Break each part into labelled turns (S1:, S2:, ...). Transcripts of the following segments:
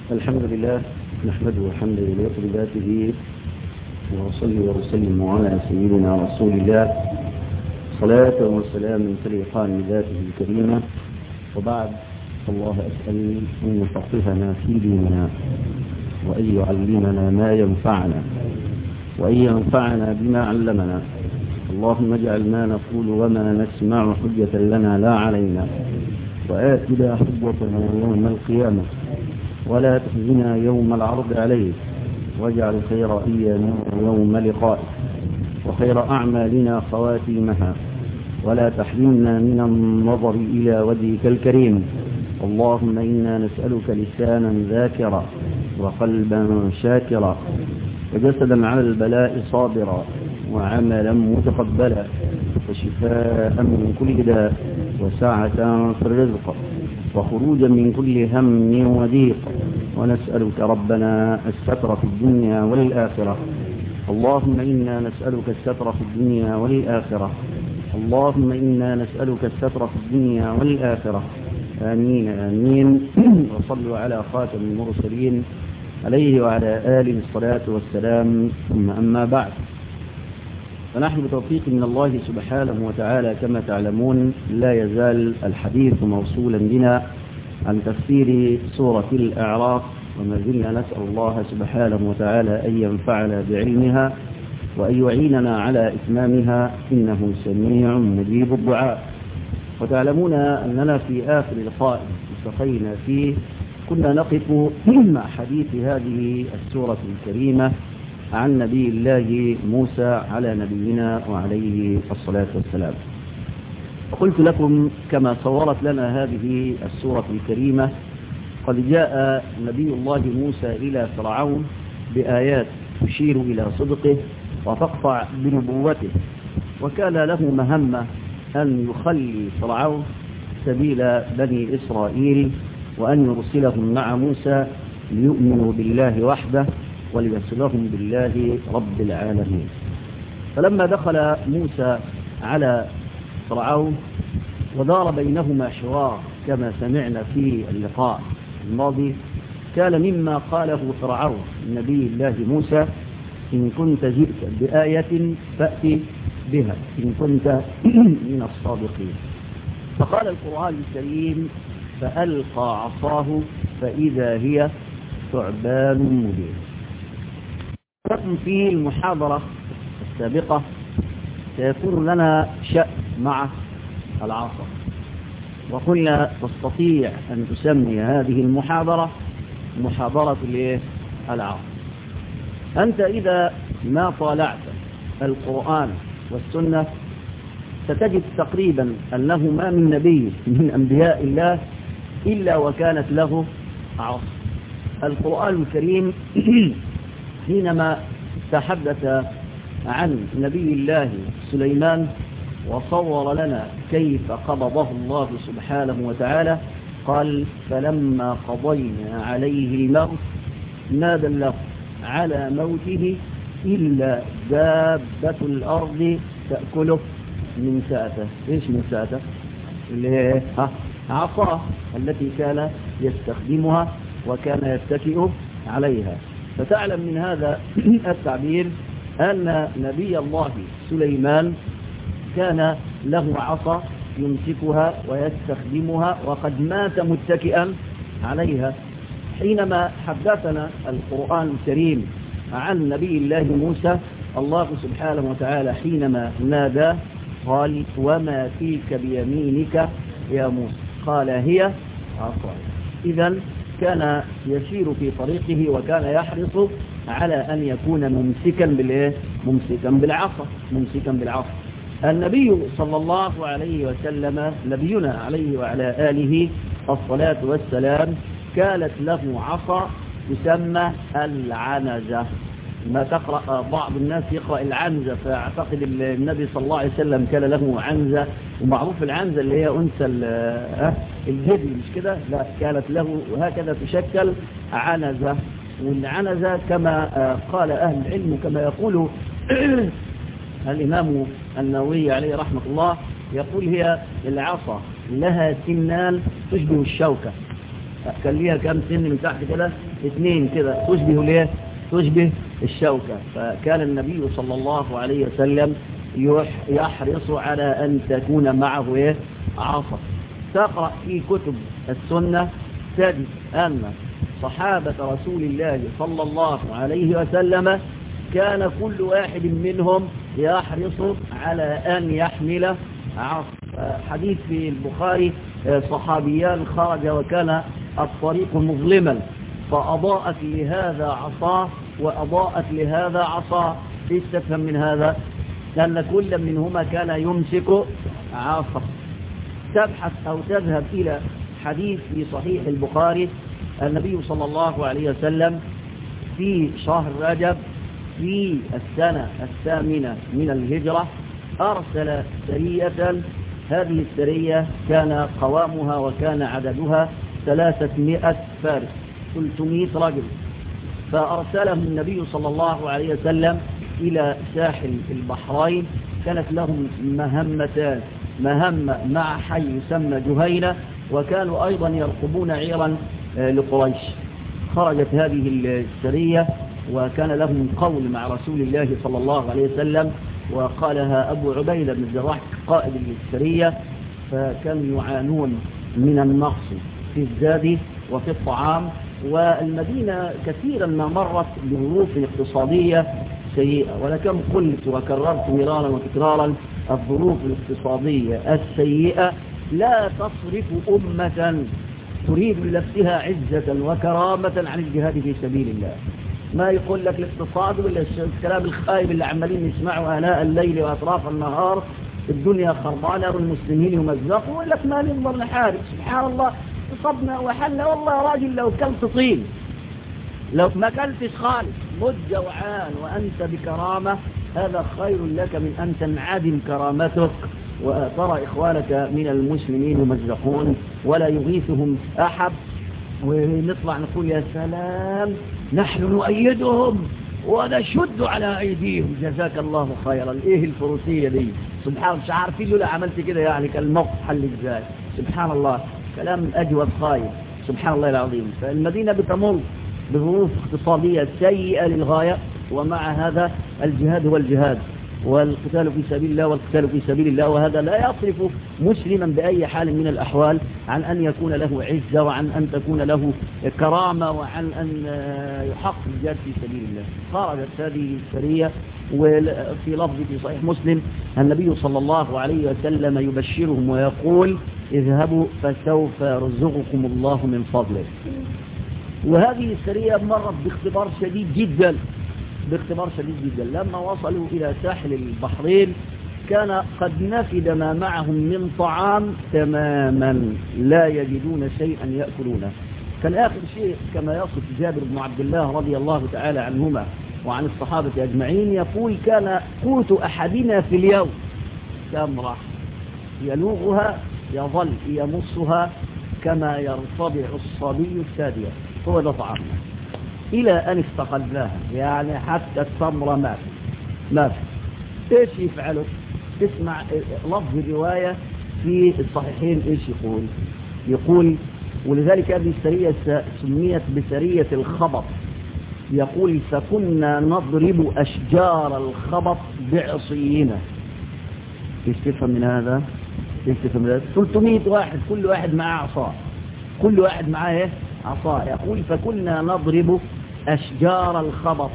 S1: الحمد لله نحمده حمدا يليق بذاته وأصلي وأسلم على سيدنا رسول الله صلاة وسلام تليقان بذاته الكريمة وبعد الله أسأل أن يفقهنا في ديننا وأن يعلمنا ما ينفعنا وأن ينفعنا بما علمنا اللهم اجعل ما نقول وما نسمع حجة لنا لا علينا وآتنا حجتنا يوم القيامة ولا تخزنا يوم العرض عليك واجعل خير أيامنا يوم لقائك وخير أعمالنا خواتيمها ولا تحرمنا من النظر إلى وجهك الكريم اللهم إنا نسألك لسانا ذاكرا وقلبا شاكرا وجسدا على البلاء صابرا وعملا متقبلا وشفاء من كل داء وسعة في الرزق وخروجا من كل هم وضيق ونسألك ربنا الستر في الدنيا والآخرة اللهم إنا نسألك الستر في الدنيا والآخرة اللهم إنا نسألك الستر في الدنيا والآخرة آمين آمين وصلوا على خاتم المرسلين عليه وعلى آله الصلاة والسلام ثم أما بعد فنحن بتوفيق من الله سبحانه وتعالى كما تعلمون لا يزال الحديث موصولا بنا عن تفسير سورة الأعراف وما زلنا نسأل الله سبحانه وتعالى أن ينفعنا بعلمها وأن يعيننا على إتمامها إنه سميع مجيب الدعاء وتعلمون أننا في آخر لقاء التقينا فيه كنا نقف مع حديث هذه السورة الكريمة عن نبي الله موسى على نبينا وعليه الصلاة والسلام وقلت لكم كما صورت لنا هذه السورة الكريمة قد جاء نبي الله موسى إلى فرعون بآيات تشير إلى صدقه وتقطع بنبوته وكان له مهمة أن يخلي فرعون سبيل بني إسرائيل وأن يرسلهم مع موسى ليؤمنوا بالله وحده وليصلهم بالله رب العالمين فلما دخل موسى على فرعون ودار بينهما حوار كما سمعنا في اللقاء الماضي كان مما قاله فرعون نبي الله موسى إن كنت جئت بآية فأتي بها إن كنت من الصادقين فقال القرآن الكريم فألقى عصاه فإذا هي ثعبان مبين لكم في المحاضرة السابقة سيكون لنا شأن مع العصا وقلنا تستطيع أن تسمي هذه المحاضرة محاضرة العصا أنت إذا ما طالعت القرآن والسنة ستجد تقريبا أنه ما من نبي من أنبياء الله إلا وكانت له عصا القرآن الكريم حينما تحدث عن نبي الله سليمان وصور لنا كيف قبضه الله سبحانه وتعالى قال فلما قضينا عليه الموت ما دله على موته إلا دابة الأرض تأكله من ساته إيش من ساته اللي هي عصاه التي كان يستخدمها وكان يتكئ عليها فتعلم من هذا التعبير أن نبي الله سليمان كان له عصا يمسكها ويستخدمها وقد مات متكئا عليها حينما حدثنا القرآن الكريم عن نبي الله موسى الله سبحانه وتعالى حينما نادى قال وما تلك بيمينك يا موسى قال هي عصا إذا كان يسير في طريقه وكان يحرص على أن يكون ممسكا بالايه ممسكا بالعصا ممسكا بالعصا النبي صلى الله عليه وسلم نبينا عليه وعلى آله الصلاة والسلام كانت له عصا تسمى العنزة ما تقرأ بعض الناس يقرأ العنزة فاعتقد النبي صلى الله عليه وسلم كان له عنزة ومعروف العنزة اللي هي أنثى الجدي مش كده لا كانت له هكذا تشكل عنزة والعنزة كما قال أهل العلم كما يقول الإمام النووي عليه رحمة الله يقول هي العصا لها سنان تشبه الشوكة كان ليها كام سن من تحت كده اثنين كده تشبه ليه تشبه الشوكة فكان النبي صلى الله عليه وسلم يحرص على أن تكون معه إيه؟ عصا تقرأ في كتب السنة تجد أن صحابة رسول الله صلى الله عليه وسلم كان كل واحد منهم يحرص على أن يحمل عصا حديث في البخاري صحابيان خرج وكان الطريق مظلما فأضاءت لهذا عصاه وأضاءت لهذا عصاه ايش تفهم من هذا لأن كل منهما كان يمسك عصا تبحث أو تذهب إلى حديث في صحيح البخاري النبي صلى الله عليه وسلم في شهر رجب في السنة الثامنة من الهجرة أرسل سرية هذه السرية كان قوامها وكان عددها ثلاثمائة فارس 300 رجل فأرسلهم النبي صلى الله عليه وسلم إلى ساحل البحرين كانت لهم مهمتان مهمة مع حي يسمى جهينة وكانوا أيضا يرقبون عيرا لقريش خرجت هذه السرية وكان لهم قول مع رسول الله صلى الله عليه وسلم وقالها أبو عبيدة بن الجراح قائد السرية فكانوا يعانون من النقص في الزاد وفي الطعام والمدينة كثيرا ما مرت بظروف اقتصادية سيئة ولكم قلت وكررت مرارا وتكرارا الظروف الاقتصادية السيئة لا تصرف أمة تريد لنفسها عزة وكرامة عن الجهاد في سبيل الله ما يقول لك الاقتصاد ولا الكلام الخايب اللي عمالين نسمعه آلاء الليل وأطراف النهار الدنيا خربانة والمسلمين يمزقوا ويقول لك ما ننظر نحارب سبحان الله صبنا وحلنا والله يا راجل لو كلت طين لو ما كلتش خالص مت جوعان وأنت بكرامة هذا خير لك من أن تنعدم كرامتك وترى إخوانك من المسلمين يمزقون ولا يغيثهم أحد ونطلع نقول يا سلام نحن نؤيدهم ونشد على أيديهم جزاك الله خيرا إيه الفروسية دي سبحان الله مش عارفين له عملت كده يعني كان الموقف حل إزاي سبحان الله كلام أجود خايف سبحان الله العظيم فالمدينة بتمر بظروف اقتصادية سيئة للغاية ومع هذا الجهاد هو الجهاد والقتال في سبيل الله والقتال في سبيل الله وهذا لا يصرف مسلما بأي حال من الأحوال عن أن يكون له عزة وعن أن تكون له كرامة وعن أن يحقق الجهاد في سبيل الله خرجت هذه السرية وفي لفظ في صحيح مسلم النبي صلى الله عليه وسلم يبشرهم ويقول اذهبوا فسوف يرزقكم الله من فضله وهذه السرية مرت باختبار شديد جدا باختبار شديد جدا لما وصلوا إلى ساحل البحرين كان قد نفد ما معهم من طعام تماما لا يجدون شيئا يأكلونه كان آخر شيء كما يصف جابر بن عبد الله رضي الله تعالى عنهما وعن الصحابة أجمعين يقول كان قوت أحدنا في اليوم تمرة يلوغها يظل يمصها كما يرتضع الصبي الثادية هو ده طعامنا إلى أن استقلناها يعني حتى التمرة ما في ما في إيش يفعلوا تسمع لفظ الرواية في الصحيحين إيش يقول يقول ولذلك هذه السرية سميت بسرية الخبط يقول فكنا نضرب أشجار الخبط بعصينا ايش تفهم من هذا ايش تفهم من هذا 300 واحد كل واحد معاه عصا كل واحد معاه ايه عصا يقول فكنا نضرب أشجار الخبط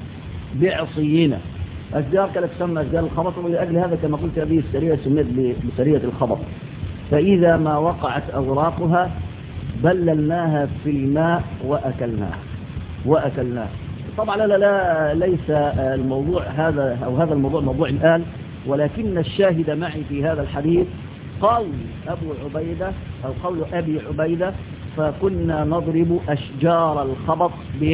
S1: بعصينا أشجار كانت تسمى أشجار الخبط ولأجل هذا كما قلت هذه السرية سميت بسرية الخبط فإذا ما وقعت أوراقها بللناها في الماء وأكلناها وأكلناها طبعا لا لا ليس الموضوع هذا أو هذا الموضوع موضوع الآن ولكن الشاهد معي في هذا الحديث قول أبو عبيدة أو قول أبي عبيدة فكنا نضرب أشجار الخبط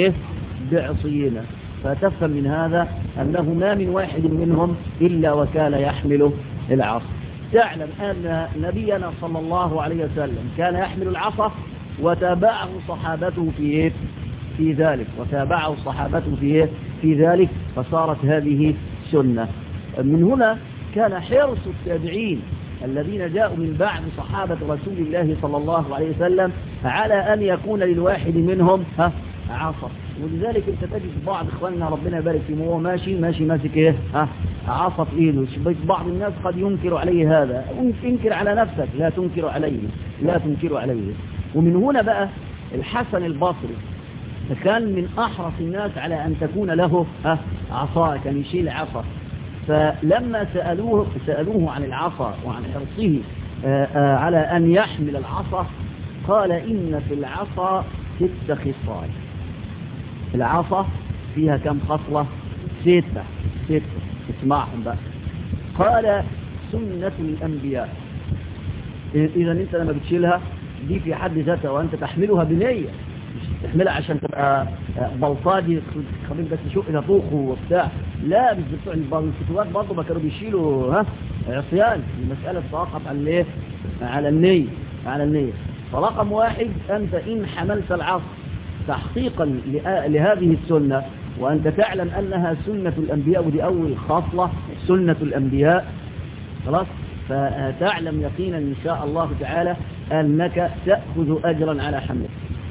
S1: بعصينا فتفهم من هذا أنه ما من واحد منهم إلا وكان يحمل العصا تعلم أن نبينا صلى الله عليه وسلم كان يحمل العصا وتابعه صحابته في في ذلك وتابعه صحابته في في ذلك فصارت هذه سنة من هنا كان حرص التابعين الذين جاءوا من بعد صحابة رسول الله صلى الله عليه وسلم على أن يكون للواحد منهم ها عصا ولذلك انت تجد بعض اخواننا ربنا يبارك فيهم وهو ماشي ماشي ماسك ايه ها عصا في ايده بعض الناس قد ينكر عليه هذا انكر على نفسك لا تنكر عليه لا تنكر عليه ومن هنا بقى الحسن البصري فكان من احرص الناس على ان تكون له ها عصا كان يشيل عصا فلما سألوه سألوه عن العصا وعن حرصه على أن يحمل العصا قال إن في العصا ست خصال العصا فيها كم خصلة ستة ستة اسمعهم بقى قال سنة الأنبياء إذا أنت لما بتشيلها دي في حد ذاتها وأنت تحملها بنية مش تحملها عشان تبقى بلطاجي خليك بس شوق إلى طوخ وبتاع لا مش بتوع الفتوات برضه ما كانوا بيشيلوا ها عصيان المسألة توقف على الايه على النية على النية فرقم واحد أنت إن حملت العصر تحقيقا لهذه السنة وأنت تعلم أنها سنة الأنبياء ودي أول خاصلة سنة الأنبياء خلاص فتعلم يقينا إن شاء الله تعالى أنك تأخذ أجرا على حملك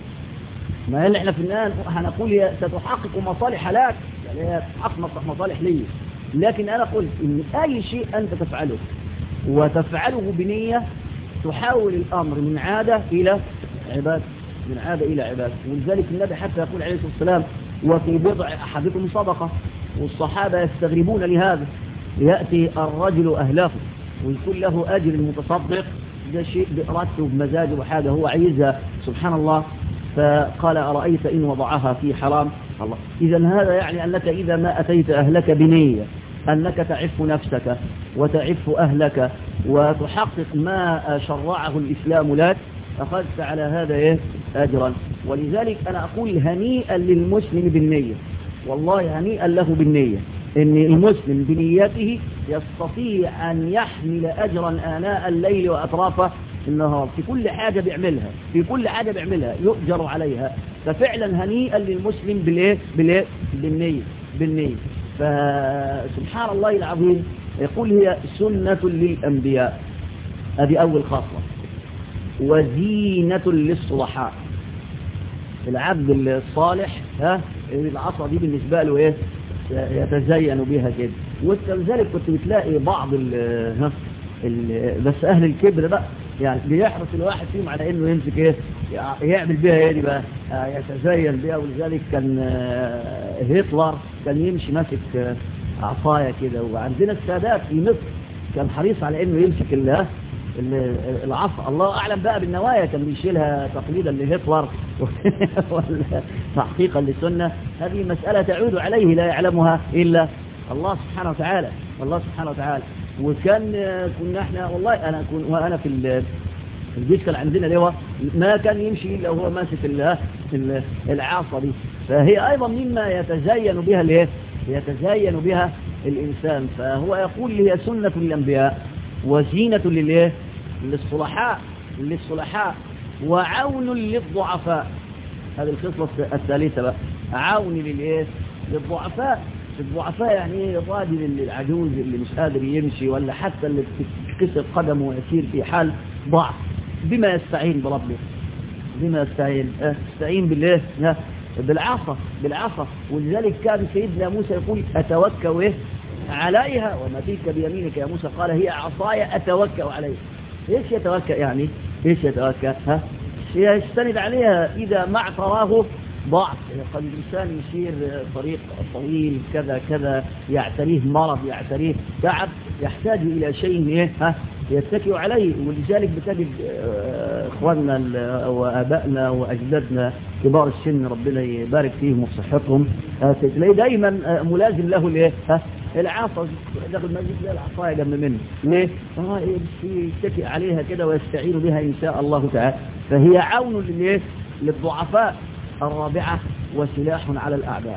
S1: ما اللي احنا في النهاية هنقول هي ستحقق مصالح لك يعني هي تحقق مصالح لي لكن أنا قلت إن أي شيء أنت تفعله وتفعله بنية تحول الأمر من عادة إلى عبادة من عادة إلى عبادة ولذلك النبي حتى يقول عليه الصلاة والسلام وفي بضع أحدكم صدقة والصحابة يستغربون لهذا يأتي الرجل أهله ويكون له أجر المتصدق ده شيء بإرادته بمزاجه وحاجة هو عايزها سبحان الله فقال أرأيت إن وضعها في حرام الله إذا هذا يعني أنك إذا ما أتيت أهلك بنية أنك تعف نفسك وتعف أهلك وتحقق ما شرعه الإسلام لك أخذت على هذا إيه أجرا ولذلك أنا أقول هنيئا للمسلم بالنية والله هنيئا له بالنية إن المسلم بنيته يستطيع أن يحمل أجرا آناء الليل وأطراف النهار في كل حاجة بيعملها في كل حاجة بيعملها يؤجر عليها ففعلا هنيئا للمسلم بالإيه بالإيه بالنية بالنية فسبحان الله العظيم يقول هي سنة للأنبياء هذه أول خاصة وزينة للصلحاء العبد الصالح ها العصا دي بالنسبة له ايه يتزين بها كده ولذلك كنت بتلاقي بعض ال ها ال بس اهل الكبر بقى يعني بيحرص الواحد فيهم على انه يمسك ايه يعمل بها ايه دي بقى يتزين بها ولذلك كان هتلر كان يمشي ماسك عصايه كده وعندنا السادات في مصر كان حريص على انه يمسك الله العصا الله أعلم بقى بالنوايا كان بيشيلها تقليدا لهتلر ولا تحقيقا للسنة هذه مسألة تعود عليه لا يعلمها إلا الله سبحانه وتعالى الله سبحانه وتعالى وكان كنا احنا والله أنا كن وأنا في الجيش كان عندنا لواء ما كان يمشي إلا وهو ماسك العاصة دي فهي أيضا مما يتزين بها الايه يتزين بها الإنسان فهو يقول هي سنة الأنبياء وزينة للايه للصلحاء للصلحاء وعون للضعفاء هذه الخصلة الثالثة بقى عون للايه للضعفاء الضعفاء يعني ايه الراجل العجوز اللي مش قادر يمشي ولا حتى اللي تكسر قدمه ويسير في حال ضعف بما يستعين بربه بما يستعين اه يستعين بالايه بالعصا بالعصا ولذلك كان سيدنا موسى يقول اتوكل ايه عليها وما تلك بيمينك يا موسى قال هي عصاي أتوكأ عليها ايش يتوكأ يعني ايش يتوكأ ها يستند عليها إذا ما اعتراه ضعف قد الإنسان يسير طريق طويل كذا كذا يعتريه مرض يعتريه تعب يحتاج إلى شيء إيه ها يتكئ عليه ولذلك بتجد اخواننا وابائنا واجدادنا كبار السن ربنا يبارك فيهم وفي صحتهم تلاقي دايما ملازم له الايه العصا داخل المسجد تلاقي العصايه جنب منه ليه؟ اه يتكئ عليها كده ويستعين بها ان شاء الله تعالى فهي عون للايه؟ للضعفاء الرابعه وسلاح على الاعداء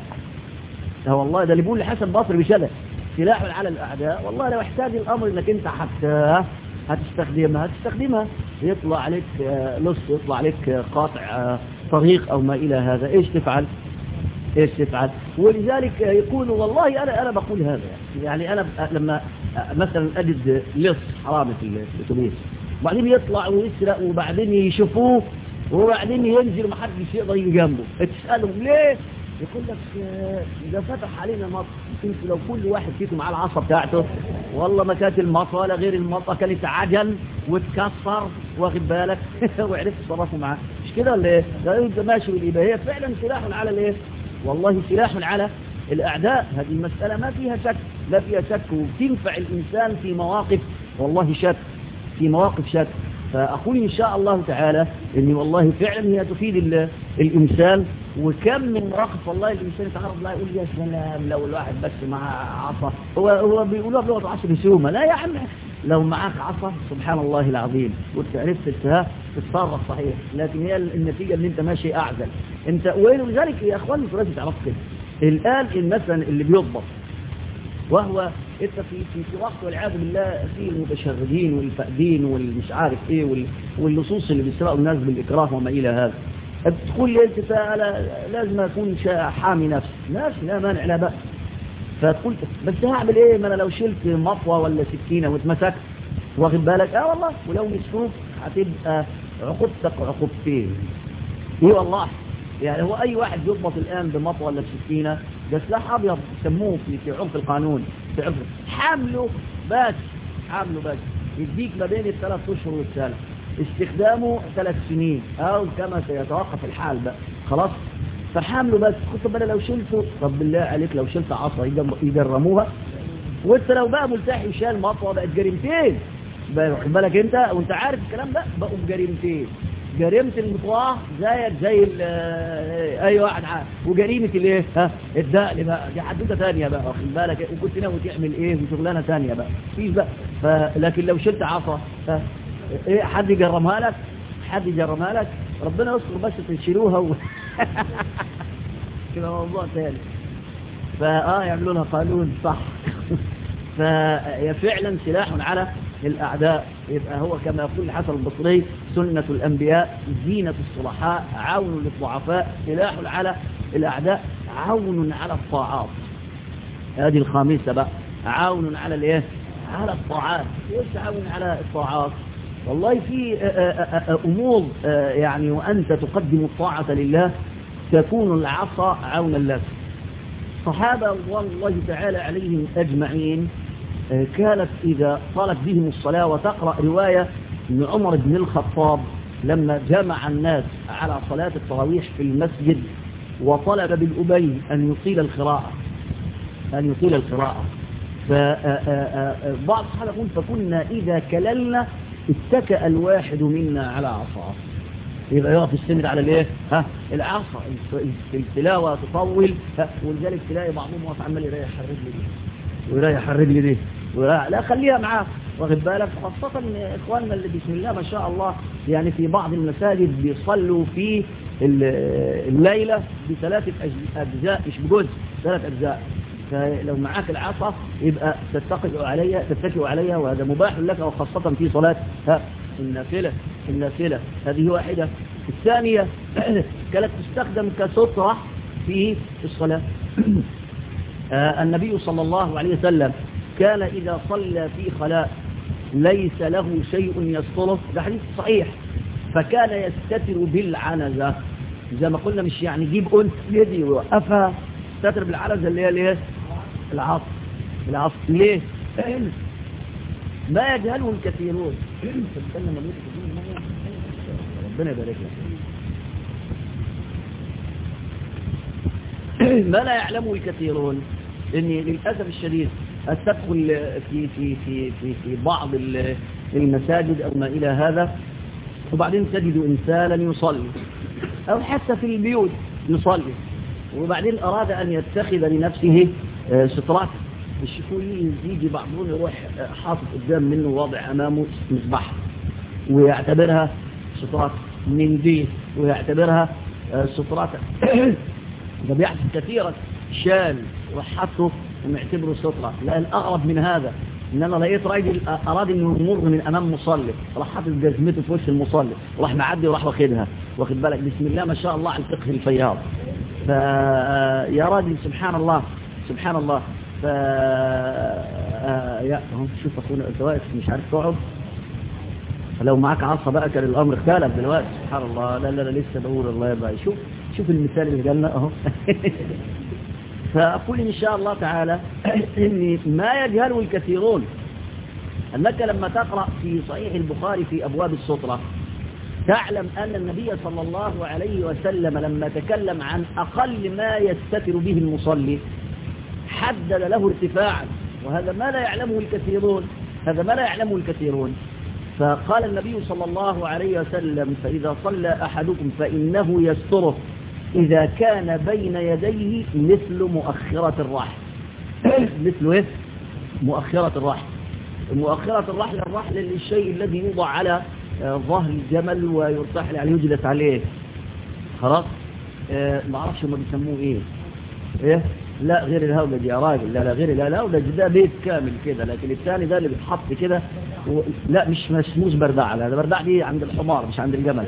S1: ده والله ده اللي بيقول لحسن بصري بشده سلاح على الأعداء والله لو احتاج الأمر انك انت حتى هتستخدمها هتستخدمها يطلع عليك لص يطلع عليك قاطع طريق أو ما إلى هذا إيش تفعل ايش تفعل ولذلك يقول والله انا انا بقول هذا يعني انا لما مثلا اجد لص حرامي في الاتوبيس وبعدين يطلع ويسرق وبعدين يشوفوه وبعدين ينزل محدش يقدر يجي جنبه تسالهم ليه يقول لك ده فتح علينا مطر انتوا لو كل واحد فيكم معاه العصا بتاعته والله ما كانت المطر ولا غير المطر كانت عجل وتكسر واخد بالك وعرفت تصرفوا معاه مش كده ولا ايه؟ ده انت ماشي بالايبه هي فعلا سلاح على الايه؟ والله سلاح على الاعداء هذه المساله ما فيها شك لا فيها شك وتنفع الانسان في مواقف والله شك في مواقف شك فأقول إن شاء الله تعالى إن والله فعلا هي تفيد الإنسان وكم من مواقف والله الإنسان يتعرض لا يقول يا سلام لو الواحد بس معاه عصا هو هو بيقولوها بلغة عصر سومة لا يا عم لو معاك عصا سبحان الله العظيم وانت عرفت التها تتصرف صحيح لكن هي النتيجة ان انت ماشي اعزل انت ولذلك يا اخواني لازم تعرف كده الان مثلا اللي بيضبط وهو انت في في في وقت والعياذ بالله في المتشردين والفائدين والمش عارف ايه واللصوص اللي بيسرقوا الناس بالاكراه وما الى هذا تقول لي انت تعالى لازم اكون حامي نفسي ماشي لا مانع لا بأس فتقول بس هعمل ايه ما انا لو شلت مطوه ولا سكينه واتمسكت واخد بالك اه والله ولو مسكوك هتبقى عقوبتك عقوبتين ايه والله يعني هو اي واحد يضبط الان بمطوه ولا بسكينه ده سلاح ابيض يسموه في في عرف القانون في عرف حمله بس حمله بس يديك ما بين الثلاث اشهر والسنه استخدامه ثلاث سنين او كما سيتوقف الحال بقى خلاص فحامله بس خد بالك لو شلته طب بالله عليك لو شلت عصا يجرموها وانت لو بقى ملتحي وشال مطوه بقت جريمتين خد بالك انت وانت عارف الكلام ده بقوا جريمتين جريمة المطواع زيك زي اي واحد عارف وجريمة الايه ها الدقل بقى دي حدوته ثانيه بقى واخد بالك وكنت ناوي تعمل ايه وشغلانه ثانيه بقى مفيش بقى لكن لو شلت عصا ها ايه حد يجرمها لك حد يجرمها لك ربنا يستر بس تشيلوها و... كده موضوع ثاني فاه يعملوا لها قانون صح فهي فعلا سلاح على الأعداء يبقى هو كما يقول الحسن البصري سنة الأنبياء زينة الصلحاء عون للضعفاء سلاح على الأعداء عون على الطاعات هذه الخامسة بقى عون على الايه على الطاعات ايش عون على الطاعات والله في أمور يعني وأنت تقدم الطاعة لله تكون العصا عونا لك صحابة الله تعالى عليهم أجمعين كانت إذا طالت بهم الصلاة وتقرأ رواية من عمر بن الخطاب لما جمع الناس على صلاة التراويح في المسجد وطلب بالأبي أن يطيل القراءة أن يطيل القراءة فبعض الصحابة يقول فكنا إذا كللنا اتكأ الواحد منا على عصاه يبقى يقف السند على الايه ها العصا التلاوه تطول ولذلك تلاقي بعضهم واقف عمال يريح الرجل دي ويريح الرجل دي لا خليها معاه واخد بالك خاصة إخواننا اللي بسم الله ما شاء الله يعني في بعض المساجد بيصلوا في الليلة بثلاثة أجزاء مش بجزء ثلاث أجزاء فلو معاك العصا يبقى تتقي عليها تتكئ عليها وهذا مباح لك وخاصة في صلاة النافلة النافلة هذه واحدة الثانية كانت تستخدم كسترة في الصلاة النبي صلى الله عليه وسلم كان إذا صلى في خلاء ليس له شيء يستره ده حديث صحيح فكان يستتر بالعنزة زي ما قلنا مش يعني يجيب أنت يدي ويوقفها يستتر بالعنزة اللي هي ليه العصر العصر ليه ما يجهله الكثيرون ربنا يبارك لك ما لا يعلمه الكثيرون ان للاسف الشديد تدخل في في في في في بعض المساجد او ما الى هذا وبعدين تجد انسانا يصلي او حتى في البيوت يصلي وبعدين اراد ان يتخذ لنفسه سترات الشيخون يجي بعضهم يروح حاطط قدام منه واضع امامه مصباح ويعتبرها سترات من دي ويعتبرها سترات ده بيحدث كثيرا شال وحطه ومعتبره سترة لا الأغرب من هذا إن أنا لقيت راجل أراد إنه يمر من أمام مصلي راح حاطط جزمته في وش المصلي راح معدي وراح واخدها واخد بالك بسم الله ما شاء الله على الفقه الفياض فيا راجل سبحان الله سبحان الله ف يا هم شوف اخونا انت واقف مش عارف تقعد لو معاك عصا بقى كان الامر اختلف دلوقتي سبحان الله لا لا لا لسه بقول الله يبقى شوف شوف المثال اللي جالنا اهو فاقول ان شاء الله تعالى ان ما يجهله الكثيرون انك لما تقرا في صحيح البخاري في ابواب السطره تعلم أن النبي صلى الله عليه وسلم لما تكلم عن أقل ما يستتر به المصلي حدد له ارتفاعا وهذا ما لا يعلمه الكثيرون هذا ما لا يعلمه الكثيرون فقال النبي صلى الله عليه وسلم فإذا صلى أحدكم فإنه يستره إذا كان بين يديه مثل مؤخرة الرحل مثل إيه؟ مؤخرة الرحل مؤخرة الرحل الرحل للشيء الذي يوضع على ظهر الجمل ويرتحل عليه يجلس عليه خلاص آه ما اعرفش هم بيسموه ايه ايه لا غير الهودج يا راجل لا لا غير لا الهودج ده بيت كامل كده لكن الثاني ده اللي بيتحط كده و... لا مش مسموس بردع لا ده بردع دي عند الحمار مش عند الجمل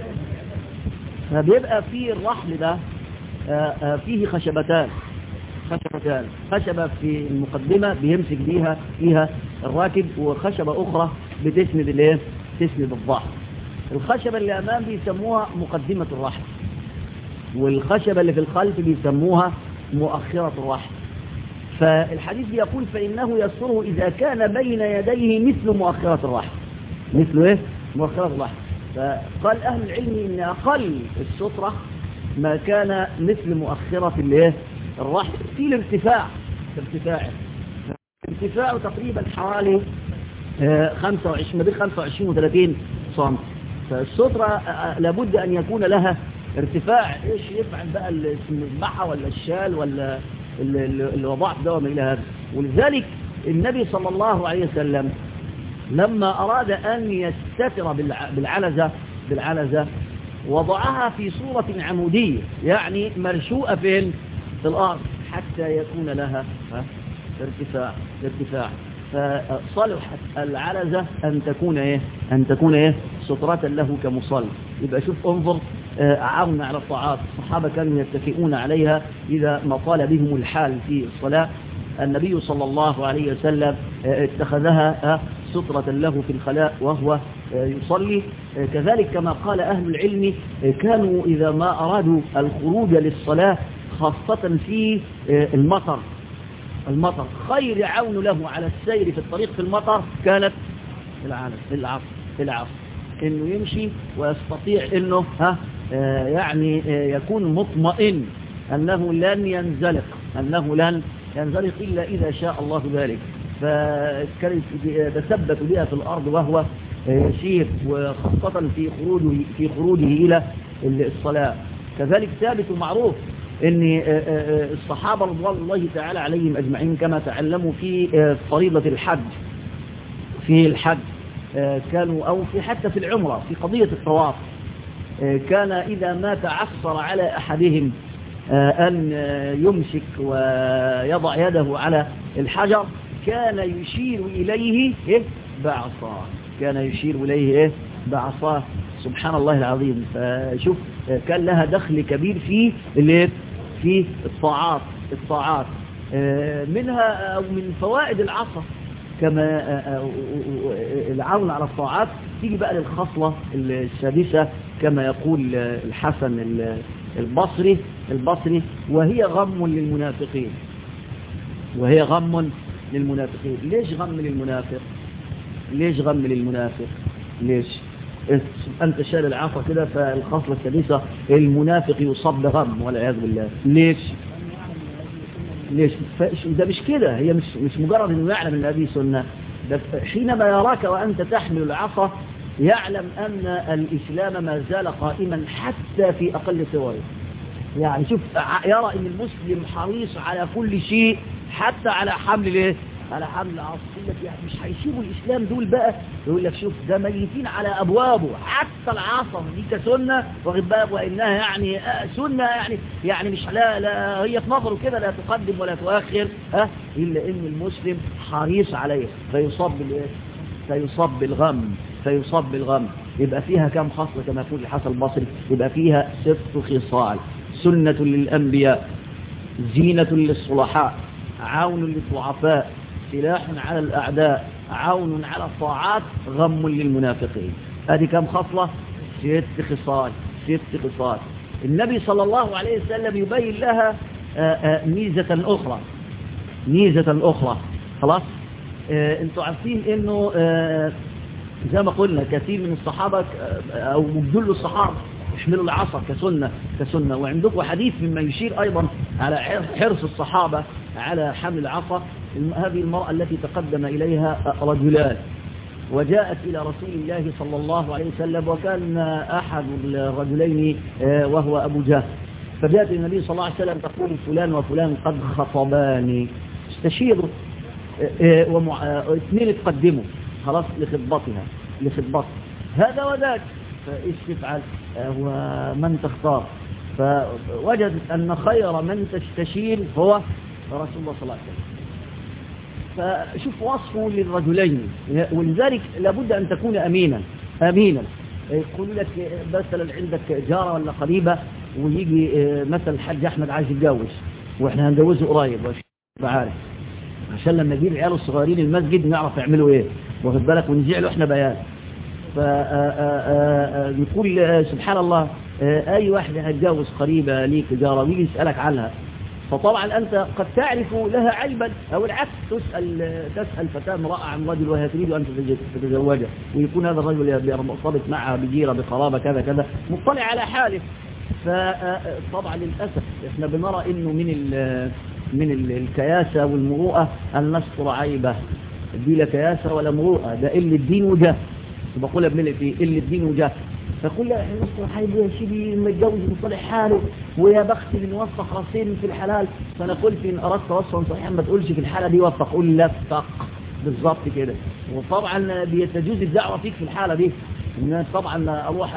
S1: فبيبقى فيه الرحل ده آه آه فيه خشبتان خشبتان خشبة في المقدمة بيمسك بيها فيها الراكب وخشبة أخرى بتسند الايه تسند الظهر الخشبة اللي أمام بيسموها مقدمة الرحل والخشبة اللي في الخلف بيسموها مؤخرة الرحل فالحديث يقول فإنه يسره إذا كان بين يديه مثل مؤخرة الرحل مثل إيه؟ مؤخرة الرحل فقال أهل العلم إن أقل السترة ما كان مثل مؤخرة الايه الرحل في الارتفاع ارتفاعه ارتفاعه تقريبا حوالي 25 ما بين 25 و 30 سم فالسترة لابد أن يكون لها ارتفاع ايش يفعل بقى المذبحة ولا الشال ولا اللي وضعت ده وما إلى هذا ولذلك النبي صلى الله عليه وسلم لما أراد أن يستتر بالعنزة بالعنزة وضعها في صورة عمودية يعني مرشوءة فين في الأرض حتى يكون لها ارتفاع ارتفاع فصلحت العلزة أن تكون إيه أن تكون إيه سترة له كمصلي يبقى شوف انظر عون على الطاعات الصحابة كانوا يتكئون عليها إذا ما طال بهم الحال في الصلاة النبي صلى الله عليه وسلم اتخذها سترة له في الخلاء وهو يصلي كذلك كما قال أهل العلم كانوا إذا ما أرادوا الخروج للصلاة خاصة في المطر المطر خير عون له على السير في الطريق في المطر كانت العالم العصر العصر انه يمشي ويستطيع انه ها آه يعني آه يكون مطمئن انه لن ينزلق انه لن ينزلق الا اذا شاء الله ذلك فكان يتثبت بها في الارض وهو يسير وخاصة في خروجه في خروجه الى الصلاة كذلك ثابت ومعروف ان الصحابة رضوان الله تعالى عليهم اجمعين كما تعلموا في فريضة الحج في الحج كانوا او في حتى في العمرة في قضية الطواف كان اذا ما تعثر على احدهم ان يمسك ويضع يده على الحجر كان يشير اليه بعصاه كان يشير اليه ايه بعصاه سبحان الله العظيم فشوف كان لها دخل كبير في الايه في الطاعات الطاعات منها أو من فوائد العصا كما العون على الطاعات تيجي بقى للخصلة السادسة كما يقول الحسن البصري البصري وهي غم للمنافقين وهي غم للمنافقين ليش غم للمنافق ليش غم للمنافق ليش أنت شال العصا كده فالخصلة السادسة المنافق يصاب بغم والعياذ بالله ليش ليش ده مش كده هي مش مش مجرد انه يعلم ان هذه سنه ده حينما يراك وانت تحمل العصا يعلم ان الاسلام ما زال قائما حتى في اقل صوره يعني شوف يرى ان المسلم حريص على كل شيء حتى على حمل الايه على حمل العصا يقول لك يعني مش هيسيبوا الاسلام دول بقى يقول لك شوف ده ميتين على ابوابه حتى العصا دي كسنه واخد بالك وانها يعني سنه يعني يعني مش لا لا هي في نظره كده لا تقدم ولا تؤخر ها الا ان المسلم حريص عليه فيصاب بالايه فيصاب بالغم فيصاب بالغم يبقى فيها كم خصله كما يقول الحسن البصري يبقى فيها ست خصال سنة للأنبياء زينة للصلحاء عون للضعفاء سلاح على الأعداء عون على الطاعات غم للمنافقين هذه كم خصلة ست خصال ست خصال النبي صلى الله عليه وسلم يبين لها ميزة أخرى ميزة أخرى خلاص آه انتوا عارفين انه آه زي ما قلنا كثير من الصحابة او مجدل الصحابة يحملوا العصا كسنة كسنة وعندكم حديث مما يشير ايضا على حرص الصحابة على حمل العصا هذه المرأة التي تقدم اليها رجلان وجاءت إلى رسول الله صلى الله عليه وسلم وكان أحد الرجلين وهو أبو جهل فجاءت النبي صلى الله عليه وسلم تقول فلان وفلان قد خطباني استشيروا اثنين تقدموا خلاص لخطبتها لخطبتها هذا وذاك فايش تفعل ومن تختار فوجدت أن خير من تستشير هو رسول الله صلى الله عليه وسلم فشوف وصفه للرجلين ولذلك لابد أن تكون أمينا أمينا يقول لك مثلا عندك جارة ولا قريبة ويجي مثلا الحاج أحمد عايز يتجوز واحنا هنجوزه قريب عارف عشان لما يجيب العيال الصغيرين المسجد نعرف يعملوا ايه واخد بالك ونذيع له احنا بيان فنقول سبحان الله اي واحد هيتجوز قريبه ليك جاره ويجي يسالك عنها فطبعا انت قد تعرف لها عيبا او العكس تسال تسال فتاه امراه عن رجل وهي تريد ان تتزوجه ويكون هذا الرجل مرتبط معها بجيره بقرابه كذا كذا مطلع على حاله فطبعا للاسف احنا بنرى انه من من الكياسة والمروءة أن نستر عيبه دي لا كياسة ولا مروءة ده إلا الدين وجه بقولها بملء فيه إلا الدين وجه فقول لا نستر عيبه يا سيدي متجوز مصالح حاله ويا بخت من وفق راسين في الحلال فأنا قلت إن أردت وصفا صحيحا ما تقولش في الحالة دي وفق قول لفق بالظبط كده وطبعا بيتجوز الدعوة فيك في الحالة دي ان طبعا اروح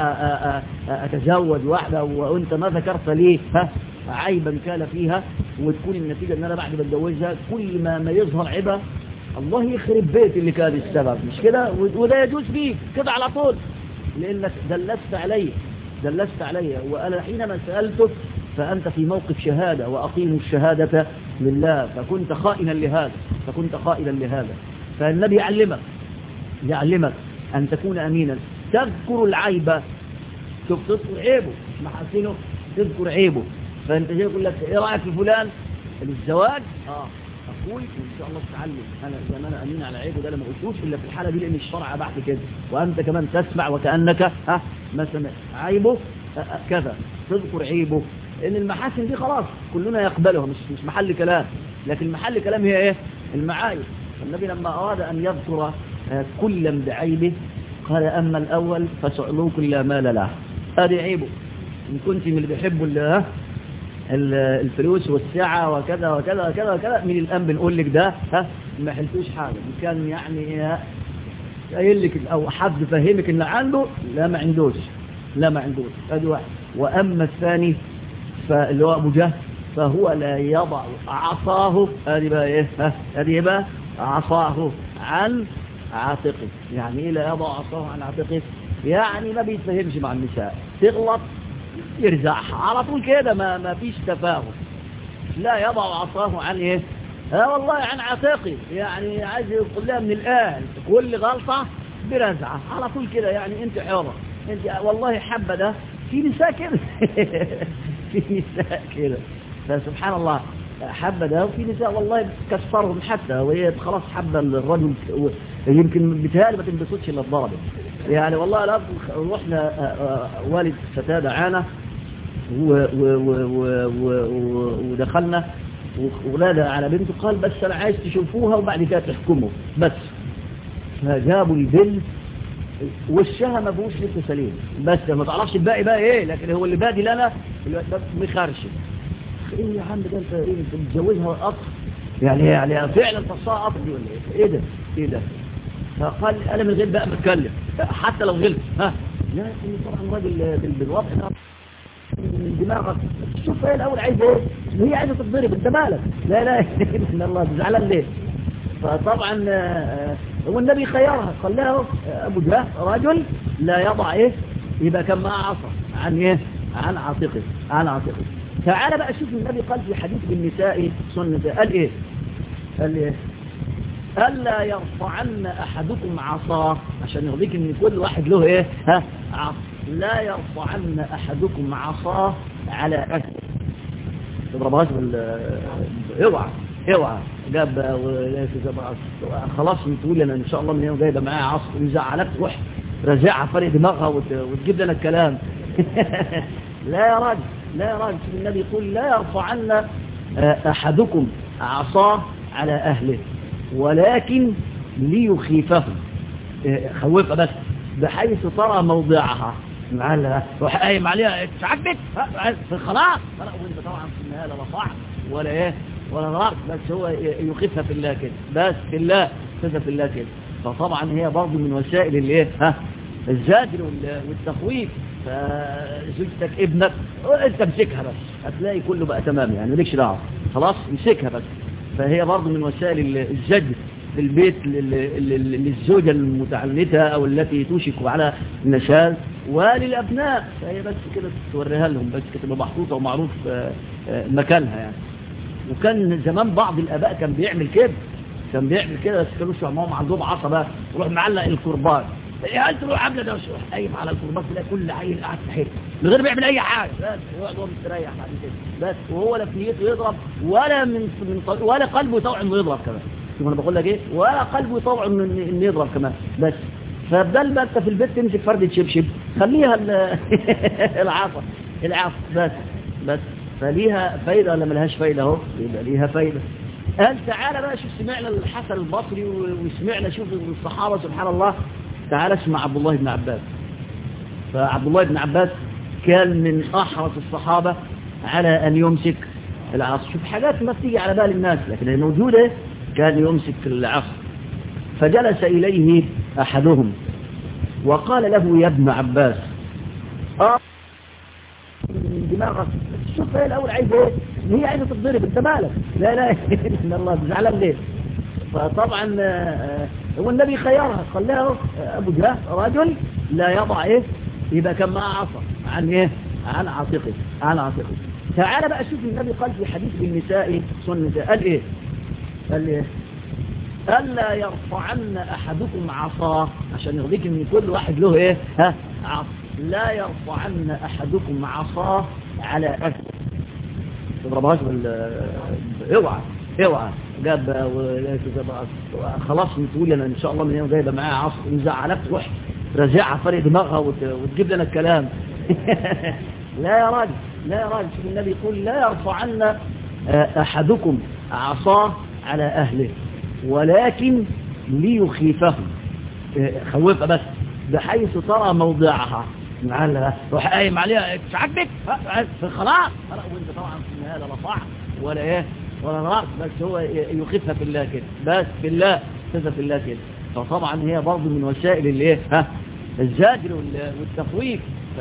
S1: اتزوج واحدة وانت ما ذكرت ليه ها عيبا كان فيها وتكون النتيجة ان انا بعد ما اتجوزها كل ما ما يظهر عيبها الله يخرب بيت اللي كان السبب مش كده وده يجوز فيك كده على طول لانك دلست علي دلست علي وانا حينما سألتك فأنت في موقف شهادة وأقيموا الشهادة لله فكنت خائنا لهذا فكنت خائنا لهذا فالنبي يعلمك يعلمك أن تكون أمينا تذكر العيب شوف تذكر عيبه مش محاسنه تذكر عيبه فأنت جاي يقول لك إيه رأيك في فلان الزواج آه أقول إن شاء الله تتعلم أنا زي ما أنا أمين على عيبه ده لما قلتوش إلا في الحالة دي لأن الشرع بعد كده وأنت كمان تسمع وكأنك ها ما سمعت عيبه كذا تذكر عيبه ان المحاسن دي خلاص كلنا يقبلها مش مش محل كلام لكن محل كلام هي ايه المعايب النبي لما اراد ان يذكر كلا بعيبه قال اما الاول فسعلوك لا مال له هذه عيبه ان كنت من اللي بيحبوا الفلوس والسعة وكذا وكذا وكذا وكذا من الان بنقول لك ده ها ما حلتوش حاجه كان يعني قايل لك او حد فهمك ان عنده لا ما عندوش لا ما عندوش ادي واحد واما الثاني فاللي هو ابو جهل فهو لا يضع عصاه هذه بقى ايه هذه بقى عصاه عن عاتقه يعني ايه لا يضع عصاه عن عاتقه يعني ما بيتفهمش مع النساء تغلط يرزعها على طول كده ما ما فيش تفاهم لا يضع عصاه عن ايه ها والله عن عاتقي يعني عايز يقول لها من الان كل غلطه برزعه على طول كده يعني انت حره انت والله حبه ده في نساء كده في نساء كده فسبحان الله حبة ده وفي نساء والله بتكسرهم حتى وهي خلاص حبة الرجل يمكن بتهالي ما تنبسطش الا الضربة يعني والله لا رحنا والد فتاة دعانا ودخلنا ونادى على بنته قال بس انا عايز تشوفوها وبعد كده تحكموا بس فجابوا البنت وشها ما فيهوش لسه سليم بس ما تعرفش الباقي بقى ايه لكن هو اللي بادي لنا مخرشم ايه يا عم ده انت ايه انت متجوزها قطر يعني يعني فعلا تصاها قطر دي ولا ايه ايه ده ايه ده فقال انا من غير بقى ما اتكلم حتى لو غلط ها لا طبعا راجل بالوضع ده من دماغك شوف ايه الاول عايز ايه هي عايزه تتضرب انت مالك لا لا ان الله زعلان ليه فطبعا هو النبي خيرها قال له ابو جهل رجل لا يضع ايه يبقى كان معاه عصا عن ايه عن عاتقه عن عاتقه تعال بقى شوف النبي قال في حديث بالنساء سنة النساء قال ايه قال ايه ألا يرفعن أحدكم عصاه عشان يغليك ان كل واحد له ايه ها عصا لا يرفعن أحدكم عصاه على أهله تضربهاش بال اوعى اوعى جاب خلاص تقول انا ان شاء الله من يوم جايبه معايا عصر ويزعلك تروح رازعها فرق دماغها وتجيب لنا الكلام لا يا راجل لا يا راجل النبي يقول لا يرفعن احدكم عصاه على اهله ولكن ليخيفهم خوفها بس بحيث ترى موضعها معلها روح قايم عليها تعجبك خلاص وانت طبعا في النهايه لا صح ولا ايه ولا غلط بس هو يخفها في الله كده بس في الله يخفها في الله كده فطبعا هي برضه من وسائل الايه ها الزجر والتخويف فزوجتك ابنك انت امسكها بس هتلاقي كله بقى تمام يعني مالكش دعوه خلاص امسكها بس فهي برضه من وسائل الزجر في البيت للزوجة المتعنتة أو التي توشك على النشاز وللأبناء فهي بس كده توريها لهم بس كده محطوطة ومعروف مكانها يعني وكان زمان بعض الآباء كان بيعمل كده كان بيعمل كده بس كانوا شعمهم عندهم عصا بقى يروح معلق الكرباج هل تروح عامله ده وشروح قايم على الكرباج تلاقي كل عيل قاعد في حته من غير ما يعمل اي حاجه بس هو مستريح بعد كده بس وهو لا في نيته يضرب ولا من من ولا قلبه يطوع انه يضرب كمان شوف انا بقول لك ايه ولا قلبه يطوع انه انه يضرب كمان بس فبدل ما انت في البيت تمسك فردة شبشب خليها العصا العصا بس بس فليها فايدة ولا ملهاش فايدة اهو يبقى ليها فايدة قال تعالى بقى شوف سمعنا الحسن البصري وسمعنا شوف الصحابة سبحان الله تعالى اسمع عبد الله بن عباس فعبد الله بن عباس كان من أحرص الصحابة على أن يمسك العصر شوف حاجات ما بتيجي على بال الناس لكن هي موجودة كان يمسك العصر فجلس إليه أحدهم وقال له يا ابن عباس آه من دماغك شوف هي الأول عايز ايه هي عايزة تتضرب انت مالك لا لا ان الله زعلان ليه فطبعا هو النبي خيرها قال له ابو جهل رجل لا يضع ايه يبقى كان معه عصا عن ايه عن عاتقه عن عاتقه تعال بقى شوف النبي قال في حديث النساء سن النساء قال ايه قال ايه ألا يرفعن أحدكم عصاه عشان يغليك ان كل واحد له ايه ها عصا لا يرفعن أحدكم عصاه على أهله تضربهاش بال اوعى اوعى جاب خلاص تقول انا ان شاء الله من يوم جايبه معايا عصر وزعلك تروح رازعها فرق دماغها وتجيب لنا الكلام لا يا راجل لا يا راجل شوف النبي يقول لا يرفعن احدكم عصاه على اهله ولكن ليخيفهم خوفها بس بحيث ترى موضعها معلها روح قايم عليها تعجبك خلاص وانت طبعا في النهايه لا صح ولا ايه ولا غلط بس هو يخفها في الله كده بس في الله يخفها في الله كده فطبعا هي برضه من وسائل الايه ها الزجر والتخويف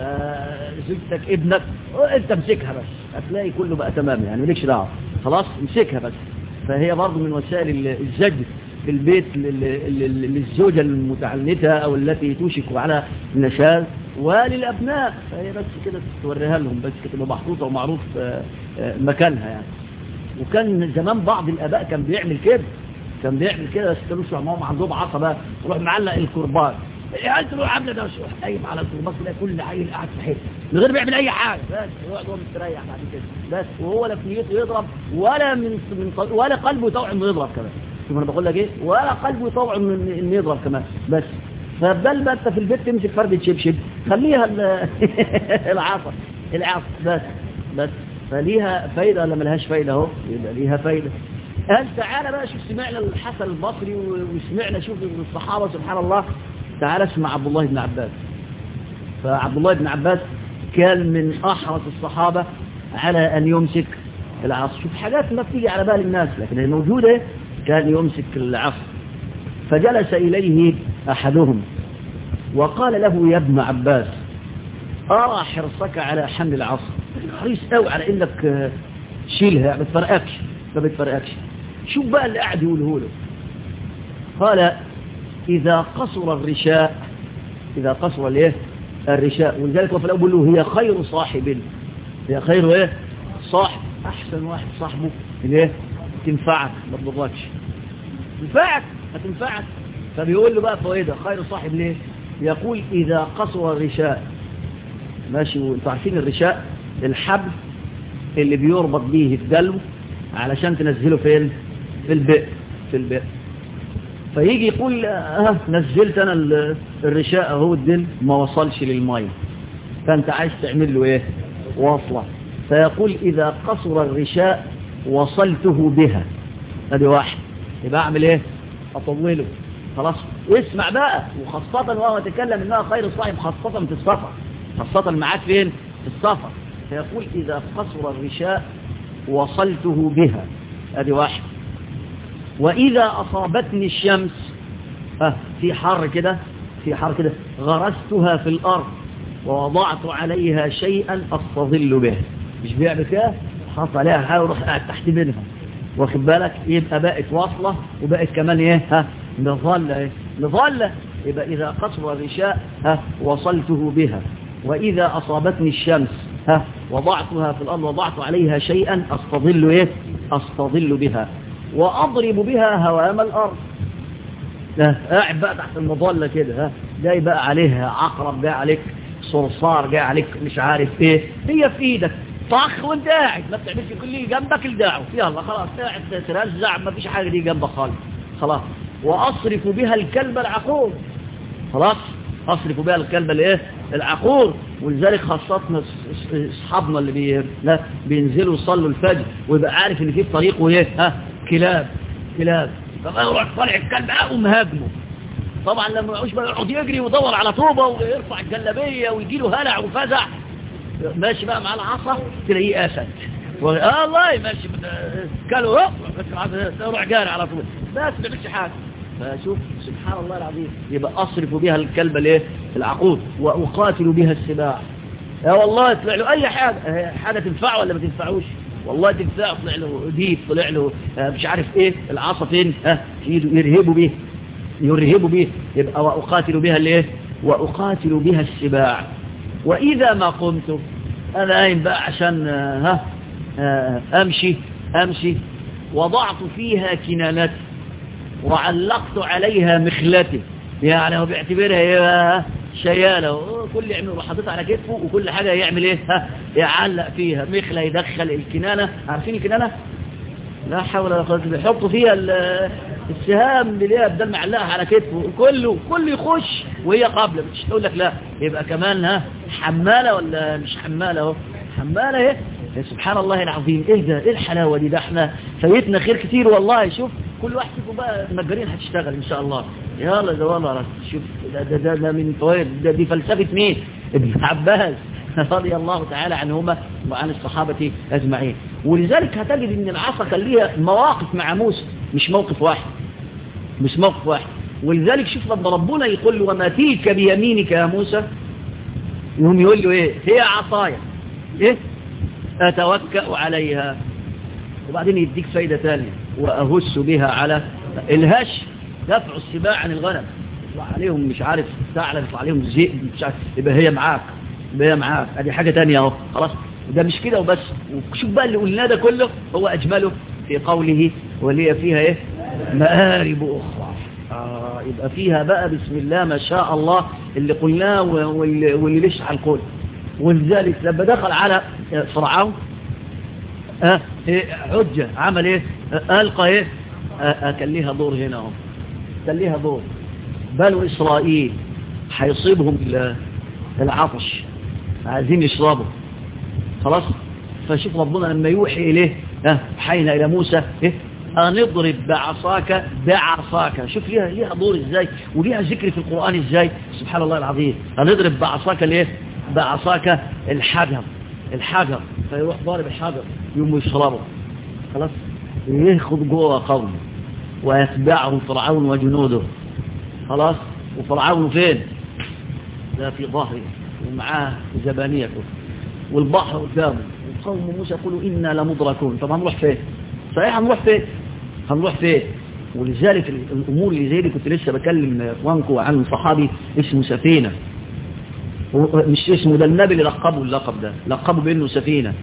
S1: فزوجتك ابنك انت امسكها بس هتلاقي كله بقى تمام يعني مالكش دعوه خلاص امسكها بس فهي برضه من وسائل الزجر في البيت للزوجة المتعنتة أو التي توشك على النشاز وللأبناء فهي بس كده توريها لهم بس كده محطوطة ومعروف مكانها يعني وكان زمان بعض الآباء كان بيعمل كده كان بيعمل كده بس كانوا شعمهم عندهم عصا بقى يروح معلق الكرباج هل تروح عامله ده وشروح قايم على الكرباج تلاقي كل عيل قاعد في حته من غير ما يعمل اي حاجه بس هو هو مستريح بعد كده بس وهو لا في نيته يضرب ولا من من ولا قلبه يطوع انه يضرب كمان شوف انا بقول لك ايه ولا قلبه يطوع انه يضرب كمان بس فبدل ما انت في البيت تمسك فردة شبشب خليها العصا العصا بس بس فليها فايدة ولا ملهاش فايدة اهو يبقى ليها فايدة قال تعالى بقى شوف سمعنا الحسن البصري وسمعنا شوف الصحابة سبحان الله تعالى اسمع عبد الله بن عباس فعبد الله بن عباس كان من أحرص الصحابة على أن يمسك العصر شوف حاجات ما بتيجي على بال الناس لكن هي موجودة كان يمسك العصر فجلس إليه أحدهم وقال له يا ابن عباس أرى حرصك على حمل العصر حريص قوي على إنك شيلها ما بتفرقكش ما بتفرقكش شوف بقى اللي قاعد يقوله له قال إذا قصر الرشاء إذا قصر الايه الرشاء ولذلك وفي الأول له هي خير صاحب هي خير ايه صاحب احسن واحد صاحبه ليه تنفعك ما تضركش تنفعك هتنفعك فبيقول له بقى فوائده خير صاحب ليه يقول اذا قصر الرشاء ماشي وانتوا عارفين الرشاء الحبل اللي بيربط بيه الدلو علشان تنزله فين في البئر في البئر فيجي يقول اه نزلت انا الرشاء اهو الدل ما وصلش للميه فانت عايز تعمل له ايه واصله فيقول اذا قصر الرشاء وصلته بها ادي واحد يبقى اعمل ايه اطوله خلاص اسمع بقى وخاصة وهو يتكلم انها خير الصاحب خاصة في السفر خاصة معاك فين في السفر فيقول اذا قصر الرشاء وصلته بها ادي واحد واذا اصابتني الشمس ها في حر كده في حر كده غرستها في الارض ووضعت عليها شيئا استظل به مش بيعمل كده حط عليها حاجه وروح قاعد تحت منها واخد بالك يبقى بقت واصله وبقت كمان ايه ها مظله ايه مظله يبقى اذا قصر الرشاء ها وصلته بها واذا اصابتني الشمس ها وضعتها في الارض وضعت عليها شيئا استظل ايه استظل بها واضرب بها هوام الارض قاعد بقى تحت المظله كده ها جاي بقى عليها عقرب جاي عليك صرصار جاي عليك مش عارف ايه هي في ايدك طخ وانت قاعد ما بتعملش كل اللي جنبك الداعو يلا خلاص قاعد ترزع ما فيش حاجه دي جنبك خالص خلاص واصرف بها الكلب العقور خلاص اصرف بها الكلب الايه العقور ولذلك خاصتنا اصحابنا اللي بي... لا بينزلوا يصلوا الفجر ويبقى عارف ان في في طريقه ايه ها كلاب كلاب فما يروح طالع الكلب اقوم هاجمه طبعا لما يعوش بقى يقعد يجري ويدور على طوبه ويرفع الجلابيه ويجي له هلع وفزع ماشي بقى مع العصا تلاقيه اسد اه والله ماشي كلوا روح جاري على طول بس ما بيعملش حاجه فشوف سبحان الله العظيم يبقى اصرف بها الكلب الايه العقود واقاتل بها السباع يا والله طلع له اي حاجه حاجه تنفعه ولا ما تنفعوش والله تنفعه طلع له ديب طلع له مش عارف ايه العصا فين ها في ايده يرهبوا بيه يرهبوا به يبقى وأقاتل بها الايه وأقاتل بها السباع وإذا ما قمت أنا قايم بقى عشان ها أمشي أمشي وضعت فيها كنانتي وعلقت عليها مخلتي يعني هو بيعتبرها ايه شيالة كل يعمل حاططها على كتفه وكل حاجة يعمل ايه ها يعلق فيها مخلة يدخل الكنانة عارفين الكنانة لا حول ولا قوة الا بالله يحطوا فيها السهام اللي هي بدل معلقها على كتفه كله كله يخش وهي قابلة مش تقول لك لا يبقى كمان ها حمالة ولا مش حمالة اهو حمالة اهي سبحان الله العظيم ايه ده ايه الحلاوة دي ده احنا فايتنا خير كتير والله شوف كل واحد فيكم بقى المجارين هتشتغل ان شاء الله يلا ده والله شوف ده ده, ده, ده من فوائد ده دي فلسفة مين ابن عباس رضي الله تعالى عنهما وعن الصحابة أجمعين ولذلك هتجد ان العصا كان ليها مواقف مع موسى مش موقف واحد مش موقف واحد ولذلك شوف لما ربنا يقول له وما تلك بيمينك يا موسى يقوم يقول له ايه هي عصايا ايه اتوكأ عليها وبعدين يديك فايدة ثانية واهش بها على الهش دفع السباع عن الغنم يطلع عليهم مش عارف ثعلب يطلع عليهم ذئب مش عارف يبقى هي معاك يبقى هي معاك ادي حاجة ثانية اهو خلاص ده مش كده وبس وشوف بقى اللي قلناه ده كله هو اجمله في قوله ولي فيها ايه مآرب اخرى آه يبقى فيها بقى بسم الله ما شاء الله اللي قلناه واللي, واللي ليش على الكل ولذلك لما دخل على فرعون آه إيه حجة عمل ايه آه ألقى ايه آه كان ليها دور هنا اهو كان ليها دور بنو إسرائيل هيصيبهم العطش عايزين يشربوا خلاص فشوف ربنا لما يوحي إليه اه حينا إلى موسى إيه أن اضرب بعصاك بعصاك شوف ليها, ليها دور إزاي وليها ذكر في القرآن إزاي سبحان الله العظيم أن اضرب بعصاك ليه بعصاك الحجر الحجر فيروح ضارب الحجر يوم يشربه خلاص ياخذ جوه قومه ويتبعهم فرعون وجنوده خلاص وفرعون فين ده في ظهره ومعاه زبانيته والبحر قدامه وقوم موسى يقولوا إنا لمدركون طب هنروح فين صحيح هنروح فين هنروح فين ولذلك الأمور اللي زي دي كنت لسه بكلم اخوانكم عن صحابي اسمه سفينة مش اسمه ده النبي اللي لقبه اللقب ده لقبه بأنه سفينة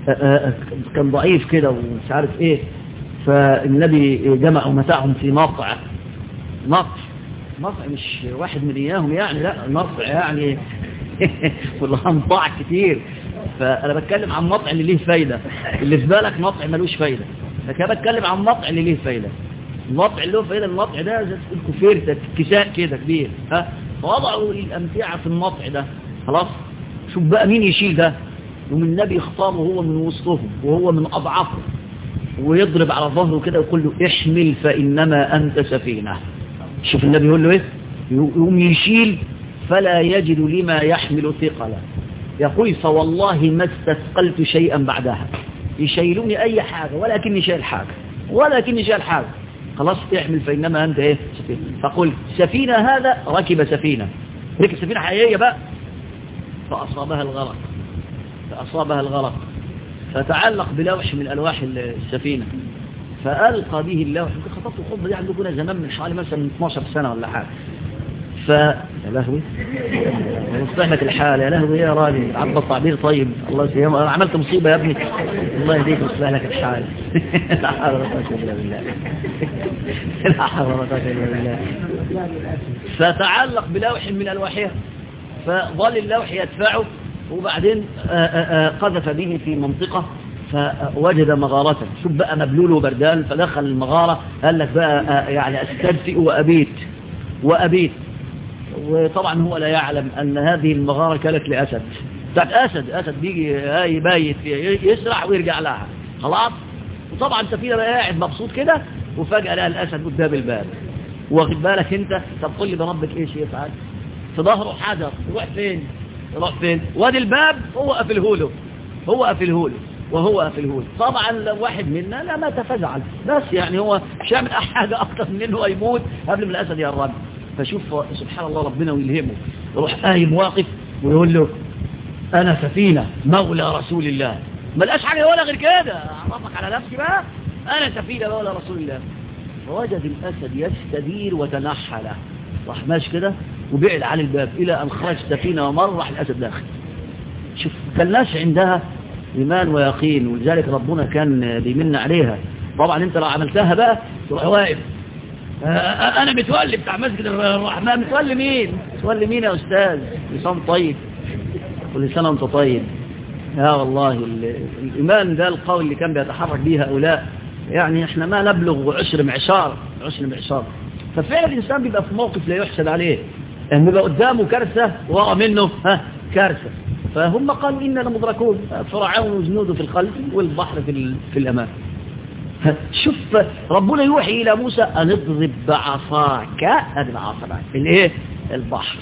S1: كان ضعيف كده ومش عارف ايه فالنبي جمعوا متاعهم في مقع مقع مقع مش واحد من اياهم يعني لا مقع يعني كلها مطاع كتير فانا بتكلم عن مقع اللي ليه فايدة اللي في بالك مقع ملوش فايدة لكن بتكلم عن مقع اللي ليه فايدة المقع اللي له فايدة المقع ده زي الكفير كساء كده كبير ها فوضعوا الامتعة في المقع ده خلاص شوف بقى مين يشيل ده ومن النبي يختاره هو من وسطهم وهو من أضعفهم ويضرب على ظهره كده ويقول له احمل فإنما أنت سفينة شوف النبي يقول له ايه يقوم يشيل فلا يجد لما يحمل ثقلا يقول فوالله ما استثقلت شيئا بعدها يشيلوني أي حاجة ولكني شايل حاجة ولكني شايل حاجة خلاص احمل فإنما أنت ايه سفينة فقل سفينة هذا ركب سفينة ركب سفينة حقيقية بقى فأصابها الغرق فأصابها الغرق فتعلق بلوح من ألواح السفينة فألقى به اللوح يمكن خطبت الخطبة دي عندكم زمان من حوالي مثلا 12 سنة ولا حاجة ف يا لهوي ونصلح لك الحال يا لهوي يا راجل عبد التعبير طيب الله يسلمك انا عملت مصيبة يا ابني الله يهديك ويصلح لك الحال لا حول ولا قوة الا بالله لا حول ولا قوة الا بالله فتعلق بلوح من الواحها فظل اللوح يدفعه وبعدين قذف به في منطقة فوجد مغارة شوف بقى مبلول وبردان فدخل المغارة قال لك بقى يعني استدفئ وأبيت وأبيت وطبعا هو لا يعلم أن هذه المغارة كانت لأسد بتاعت أسد أسد بيجي يبايت يسرع ويرجع لها خلاص وطبعا سفينة بقى قاعد مبسوط كده وفجأة لقى الأسد قدام الباب واخد بالك انت طب قل لي بربك ايش يفعل في ظهره حجر يروح فين يروح فين وادي الباب هو قافله له هو قافله له وهو قافله له طبعا لو واحد منا لا ما تفزعل بس يعني هو مش هيعمل حاجه اكتر من انه يموت قبل ما الاسد يقرب فشوف سبحان الله ربنا ويلهمه يروح قايم واقف ويقول له انا سفينه مولى رسول الله ما لقاش حاجه ولا غير كده اعرفك على نفسي بقى انا سفينه مولى رسول الله فوجد الاسد يستدير وتنحى له راح ماشي كده وبعد عن الباب إلى أن خرج سفينة ومر راح الأسد داخل شوف كالناس عندها إيمان ويقين ولذلك ربنا كان بيمن عليها طبعا انت لو عملتها بقى تروح واقف أنا متولي بتاع مسجد الرحمن متولي مين متولي مين يا أستاذ لسان طيب كل سنة وانت طيب يا والله الإيمان ده القول اللي كان بيتحرك به هؤلاء يعني احنا ما نبلغ عشر معشار عشر معشار ففعلا الإنسان بيبقى في موقف لا يحسد عليه يعني بيبقى قدامه كارثة ورا منه ها كارثة فهم قالوا إننا لمدركون فرعون وجنوده في الخلف والبحر في, في الأمام شوف ربنا يوحي إلى موسى أن اضرب بعصاك هذه العصا الايه البحر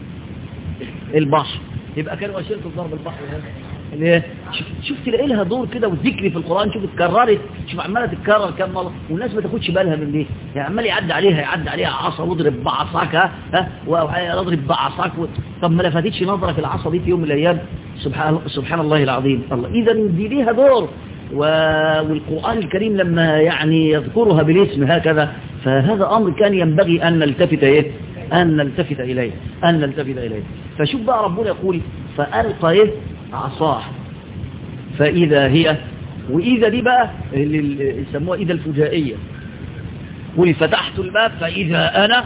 S1: البحر يبقى كانوا أشيرة ضرب البحر ليه شوف, شوف تلاقي لها دور كده وذكري في القرآن شوف اتكررت شوف عمالة تتكرر كم مرة والناس ما تاخدش بالها من دي يعني عمال يعدي عليها يعدي عليها عصا واضرب بعصاك ها واضرب بعصاك و... طب ما لفتتش نظرك العصا دي في يوم من الايام سبحان سبحان الله العظيم الله اذا دي ليها دور و... والقرآن الكريم لما يعني يذكرها بالاسم هكذا فهذا امر كان ينبغي ان نلتفت ايه ان نلتفت اليه ان نلتفت اليه فشوف بقى ربنا يقول فالقى ايه عصاه فإذا هي وإذا دي بقى اللي يسموها إذا الفجائية قولي فتحت الباب فإذا أنا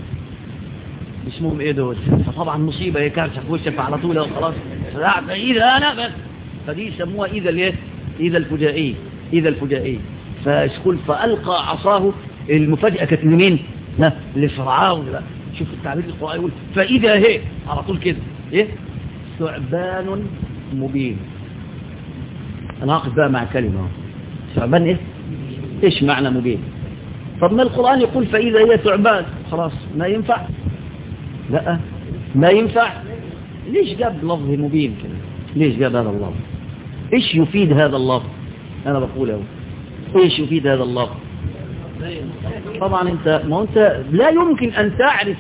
S1: اسمهم إيه دول فطبعا مصيبة هي كارثة في وشك على طول خلاص فإذا أنا بس فدي يسموها إذا الإيه إذا الفجائية إذا الفجائية فيقول فألقى عصاه المفاجأة كانت لمين؟ لفرعون بقى شوف التعبير القرآن يقول فإذا هي على طول كده إيه ثعبان مبين انا هقف بقى مع كلمة ثعبان ايه ايش معنى مبين طب ما القرآن يقول فإذا هي ثعبان خلاص ما ينفع لا ما ينفع ليش جاب لفظ مبين كده ليش جاب هذا اللفظ ايش يفيد هذا اللفظ انا بقول اهو ايش يفيد هذا اللفظ طبعا انت ما انت لا يمكن ان تعرف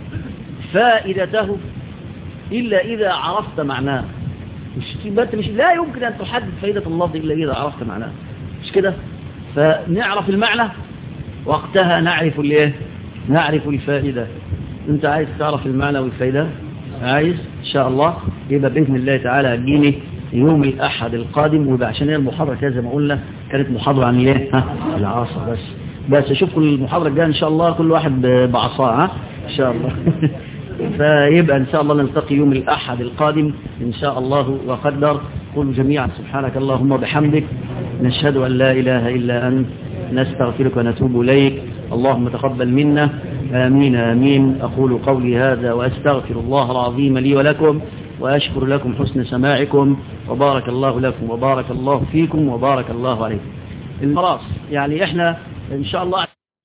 S1: فائدته إلا إذا عرفت معناه مش مش لا يمكن أن تحدد فائدة اللفظ إلا إذا عرفت معناه مش كده فنعرف المعنى وقتها نعرف الايه نعرف الفائدة انت عايز تعرف المعنى والفائدة عايز ان شاء الله يبقى بإذن الله تعالى هتجيني يوم الأحد القادم ويبقى عشان هي المحاضرة كده زي ما قلنا كانت محاضرة عن ايه ها العصا بس بس اشوفكم المحاضرة الجاية ان شاء الله كل واحد بعصاه ها ان شاء الله فيبقى ان شاء الله نلتقي يوم الأحد القادم ان شاء الله وقدر قولوا جميعا سبحانك اللهم وبحمدك نشهد أن لا إله إلا أنت نستغفرك ونتوب إليك اللهم تقبل منا آمين آمين أقول قولي هذا وأستغفر الله العظيم لي ولكم وأشكر لكم حسن سماعكم وبارك الله لكم وبارك الله فيكم وبارك الله عليكم المراس يعني احنا ان شاء الله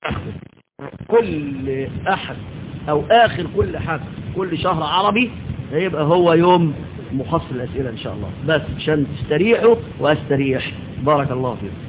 S1: كل احد او اخر كل حد كل شهر عربي هيبقى هو يوم مخصص الاسئله ان شاء الله بس عشان تستريحوا واستريح بارك الله فيكم